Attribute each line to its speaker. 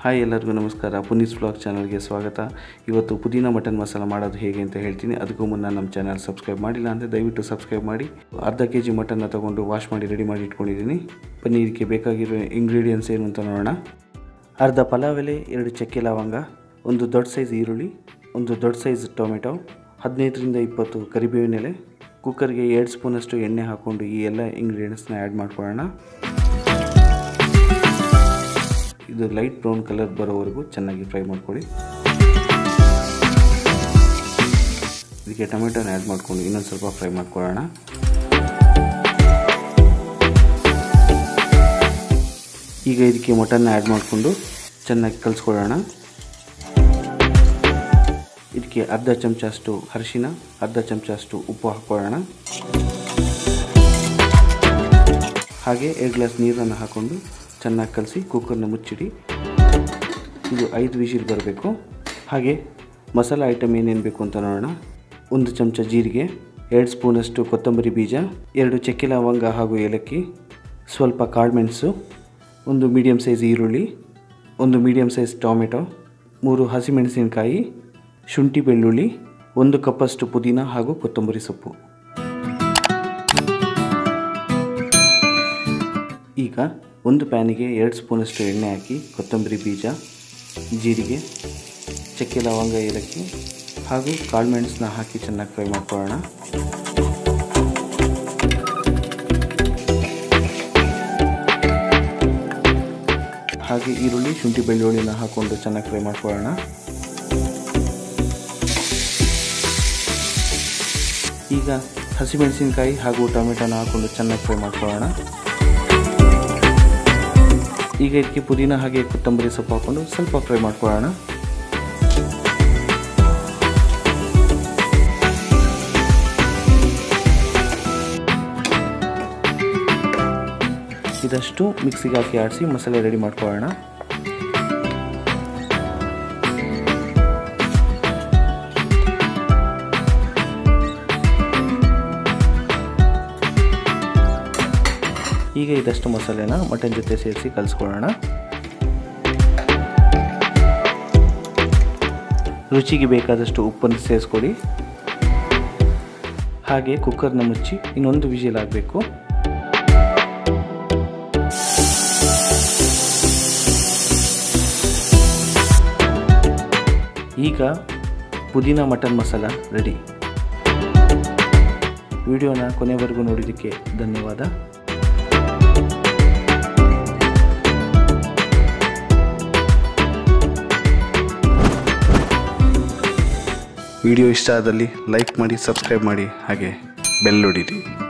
Speaker 1: hi ಎಲ್ಲರಿಗೂ ನಮಸ್ಕಾರ ಪುನೀಸ್ blog ಚಾನಲ್ಗೆ ಸ್ವಾಗತ ಇವತ್ತು ಪುದೀನ ಮಟನ್ ಮಸಾಲ ಮಾಡೋದು ಹೇಗೆ ಅಂತ ಹೇಳ್ತೀನಿ ಅದಕ್ಕೂ ಮುನ್ನ ನಮ್ಮ ಚಾನಲ್ ಸಬ್ಸ್ಕ್ರೈಬ್ ಮಾಡಿಲ್ಲ ಅಂದರೆ ದಯವಿಟ್ಟು ಸಬ್ಸ್ಕ್ರೈಬ್ ಮಾಡಿ ಅರ್ಧ ಕೆ ಜಿ ಮಟನ್ನ ತೊಗೊಂಡು ವಾಶ್ ಮಾಡಿ ರೆಡಿ ಮಾಡಿ ಇಟ್ಕೊಂಡಿದ್ದೀನಿ ಬನ್ನಿ ಇದಕ್ಕೆ ಬೇಕಾಗಿರೋ ಇಂಗ್ರೀಡಿಯೆಂಟ್ಸ್ ಏನು ಅಂತ ನೋಡೋಣ ಅರ್ಧ ಪಲಾವ್ ಎಲೆ ಎರಡು ಚಕ್ಕೆ ಲವಂಗ ಒಂದು ದೊಡ್ಡ ಸೈಜ್ ಈರುಳ್ಳಿ ಒಂದು ದೊಡ್ಡ ಸೈಜ್ ಟೊಮೆಟೊ ಹದಿನೈದರಿಂದ ಇಪ್ಪತ್ತು ಕರಿಬೇವಿನ ಎಲೆ ಕುಕ್ಕರ್ಗೆ ಎರಡು ಸ್ಪೂನಷ್ಟು ಎಣ್ಣೆ ಹಾಕ್ಕೊಂಡು ಈ ಎಲ್ಲ ಇಂಗ್ರೀಡಿಯೆಂಟ್ಸ್ನ ಆ್ಯಡ್ ಮಾಡ್ಕೊಳ್ಳೋಣ ಇದು ಲೈಟ್ ಬ್ರೌನ್ ಕಲರ್ ಬರೋವರೆಗೂ ಚೆನ್ನಾಗಿ ಫ್ರೈ ಮಾಡ್ಕೊಳ್ಳಿ ಇದಕ್ಕೆ ಟೊಮೆಟೊನ ಆ್ಯಡ್ ಮಾಡ್ಕೊಂಡು ಇನ್ನೊಂದು ಸ್ವಲ್ಪ ಫ್ರೈ ಮಾಡ್ಕೊಳ್ಳೋಣ ಈಗ ಇದಕ್ಕೆ ಮಟನ್ನ ಆ್ಯಡ್ ಮಾಡಿಕೊಂಡು ಚೆನ್ನಾಗಿ ಕಲಿಸ್ಕೊಳ್ಳೋಣ ಇದಕ್ಕೆ ಅರ್ಧ ಚಮಚ ಅಷ್ಟು ಅರಿಶಿನ ಅರ್ಧ ಚಮಚ ಅಷ್ಟು ಉಪ್ಪು ಹಾಕ್ಕೊಳ್ಳೋಣ ಹಾಗೆ ಎರಡು ಗ್ಲಾಸ್ ನೀರನ್ನು ಹಾಕ್ಕೊಂಡು ಚೆನ್ನಾಗಿ ಕಲಸಿ ಕುಕ್ಕರ್ನ ಮುಚ್ಚಿಡಿ ಇದು ಐದು ವಿಷಿಲ್ ಬರಬೇಕು ಹಾಗೆ ಮಸಾಲ ಐಟಮ್ ಏನೇನು ಬೇಕು ಅಂತ ನೋಡೋಣ ಒಂದು ಚಮಚ ಜೀರಿಗೆ ಎರಡು ಸ್ಪೂನಷ್ಟು ಕೊತ್ತಂಬರಿ ಬೀಜ ಎರಡು ಚಕ್ಕೆ ಲವಂಗ ಹಾಗೂ ಏಲಕ್ಕಿ ಸ್ವಲ್ಪ ಕಾಳುಮೆಣಸು ಒಂದು ಮೀಡಿಯಮ್ ಸೈಜ್ ಈರುಳ್ಳಿ ಒಂದು ಮೀಡಿಯಮ್ ಸೈಜ್ ಟೊಮೆಟೊ ಮೂರು ಹಸಿಮೆಣಸಿನಕಾಯಿ ಶುಂಠಿ ಬೆಳ್ಳುಳ್ಳಿ ಒಂದು ಕಪ್ಪಷ್ಟು ಪುದೀನ ಹಾಗೂ ಕೊತ್ತಂಬರಿ ಸೊಪ್ಪು ಈಗ ಒಂದು ಪ್ಯಾನಿಗೆ ಎರಡು ಸ್ಪೂನಷ್ಟು ಎಣ್ಣೆ ಹಾಕಿ ಕೊತ್ತಂಬರಿ ಬೀಜ ಜೀರಿಗೆ ಚಕ್ಕೆ ಲವಂಗ ಏಲಕ್ಕಿ ಹಾಗೂ ಕಾಳುಮೆಣಸನ್ನ ಹಾಕಿ ಚೆನ್ನಾಗಿ ಫ್ರೈ ಮಾಡ್ಕೊಳ್ಳೋಣ ಹಾಗೆ ಈರುಳ್ಳಿ ಶುಂಠಿ ಬೆಳ್ಳುಳ್ಳಿನ ಹಾಕ್ಕೊಂಡು ಚೆನ್ನಾಗಿ ಫ್ರೈ ಮಾಡ್ಕೊಳ್ಳೋಣ ಈಗ ಹಸಿಮೆಣಸಿನಕಾಯಿ ಹಾಗೂ ಟೊಮೆಟೊನ ಹಾಕ್ಕೊಂಡು ಚೆನ್ನಾಗಿ ಫ್ರೈ ಮಾಡ್ಕೊಳ್ಳೋಣ ಈಗ ಇದಕ್ಕೆ ಪುದೀನ ಹಾಗೆ ಕೊತ್ತಂಬರಿ ಸೊಪ್ಪು ಹಾಕ್ಕೊಂಡು ಸ್ವಲ್ಪ ಫ್ರೈ ಮಾಡ್ಕೊಳ್ಳೋಣ ಇದಷ್ಟು ಮಿಕ್ಸಿಗೆ ಹಾಕಿ ಆಡಿಸಿ ಮಸಾಲೆ ರೆಡಿ ಮಾಡ್ಕೊಳ್ಳೋಣ ಈಗ ಇದಷ್ಟು ಮಸಾಲೆನ ಮಟನ್ ಜೊತೆ ಸೇರಿಸಿ ಕಲಿಸ್ಕೊಳ್ಳೋಣ ರುಚಿಗೆ ಬೇಕಾದಷ್ಟು ಉಪ್ಪನ್ನು ಸೇರಿಸ್ಕೊಳ್ಳಿ ಹಾಗೆ ಕುಕ್ಕರ್ನ ಮುಚ್ಚಿ ಇನ್ನೊಂದು ವಿಜಿಲ್ ಆಗಬೇಕು ಈಗ ಪುದೀನ ಮಟನ್ ಮಸಾಲ ರೆಡಿ ವಿಡಿಯೋನ ಕೊನೆವರೆಗೂ ನೋಡಿದ್ದಕ್ಕೆ ಧನ್ಯವಾದ ವಿಡಿಯೋ ಇಷ್ಟ ಆದಲ್ಲಿ ಲೈಕ್ ಮಾಡಿ ಸಬ್ಸ್ಕ್ರೈಬ್ ಮಾಡಿ ಹಾಗೆ ಬೆಲ್ ಹೊಡೀರಿ